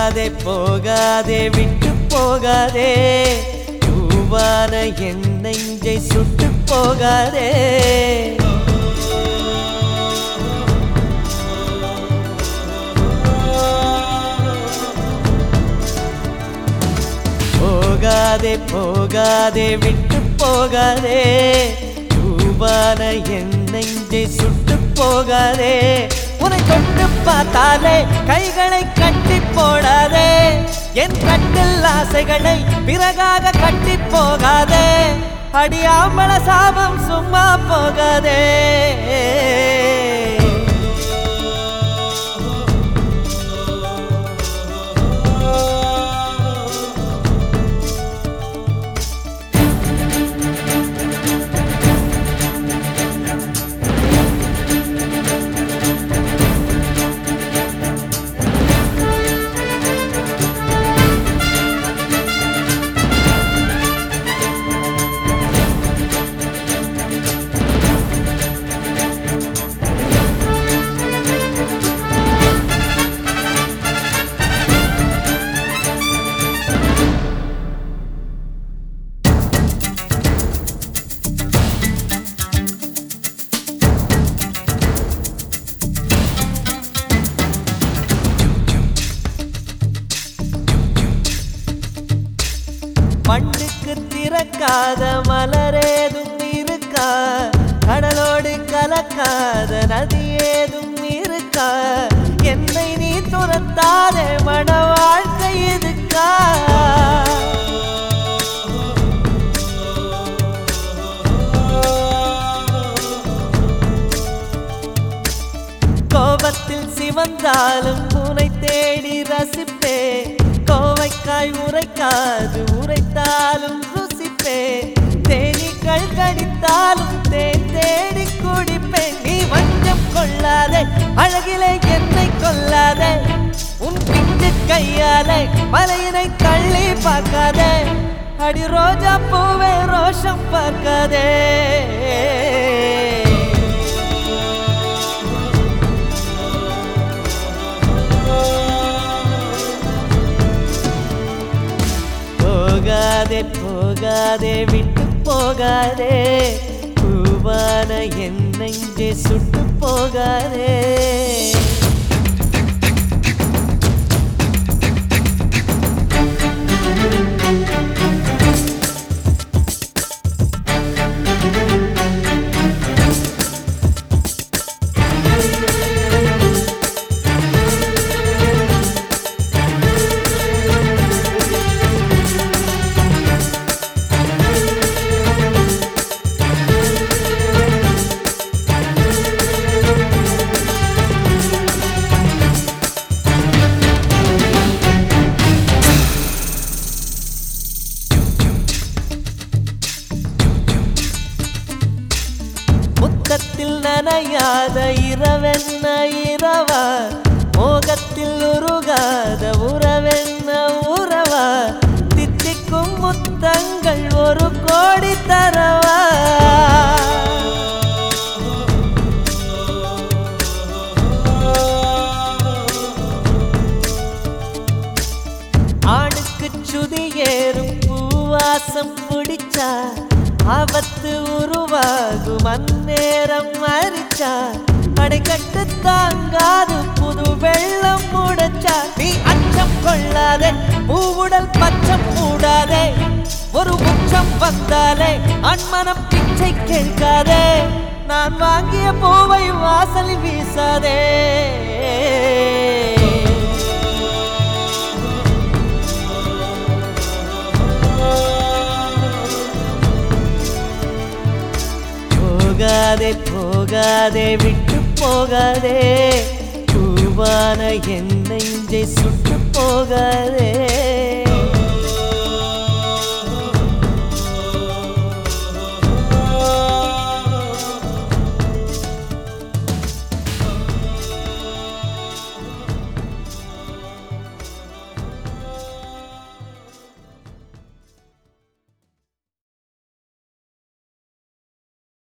போகாதே போகாதே விட்டு போகாதே பூவான என் நெஞ்சை சுட்டு போகாதே போகாதே போகாதே விட்டு போகாதே பூவான என் நெஞ்சை சுட்டு போகாதே உன்னை தொட்டு பார்த்தாலே கைகளை கட்டி போடாதே என் கட்டில் ஆசைகளை பிறகாக கட்டி போகாதே அடியாமல சாபம் சும்மா போகாதே மண்ணுக்கு திறக்காத மலரேதும் இருக்கா கடலோடு கலக்காத நதி ஏதும் இருக்கா என்னை நீ துரத்தாதே மன வாழ்க்கை எதுக்கா கோபத்தில் சிவந்தாலும் உனை தேடி ரசிப்பே கோவைக்காய் உரைக்காது உரைத்தாலும் ருசிப்பே தேனீக்கள் கடித்தாலும் தேன் தேடி குடிப்பேன் நீ வஞ்சம் கொள்ளாதே அழகிலே என்னை கொல்லாதே உன் பிஞ்சு கையாலே மலையினை தள்ளி பார்க்காதே அடி ரோஜா பூவே ரோஷம் பார்க்காதே போகாதே போகாதே விட்டு போகாதே பூவான என் நெஞ்சே சுட்டு போகாதே முத்தத்தில் நனையாத இரவென்ன இரவா மோகத்தில் உருகாத உறவென்ன உறவா தித்திக்கும் முத்தங்கள் ஒரு கோடி தரவா ஆணுக்கு சுதி ஏறும் பூவாசம் பிடிச்சா ஆபத்து உருவாகும் அந்நேரம் மறிச்சா அடைக்கட்டு தாங்காது புது வெள்ளம் முடைச்சா நீ அச்சம் கொள்ளாதே பூவுடல் பச்சம் மூடாதே ஒரு உச்சம் வந்தாலே அன்மனம் பிச்சை கேட்காதே நான் வாங்கிய பூவை வாசலில் வீசாதே போகாதே போகாதே விட்டு போகாதே பூவான என் நெஞ்சை சுட்டு போகாதே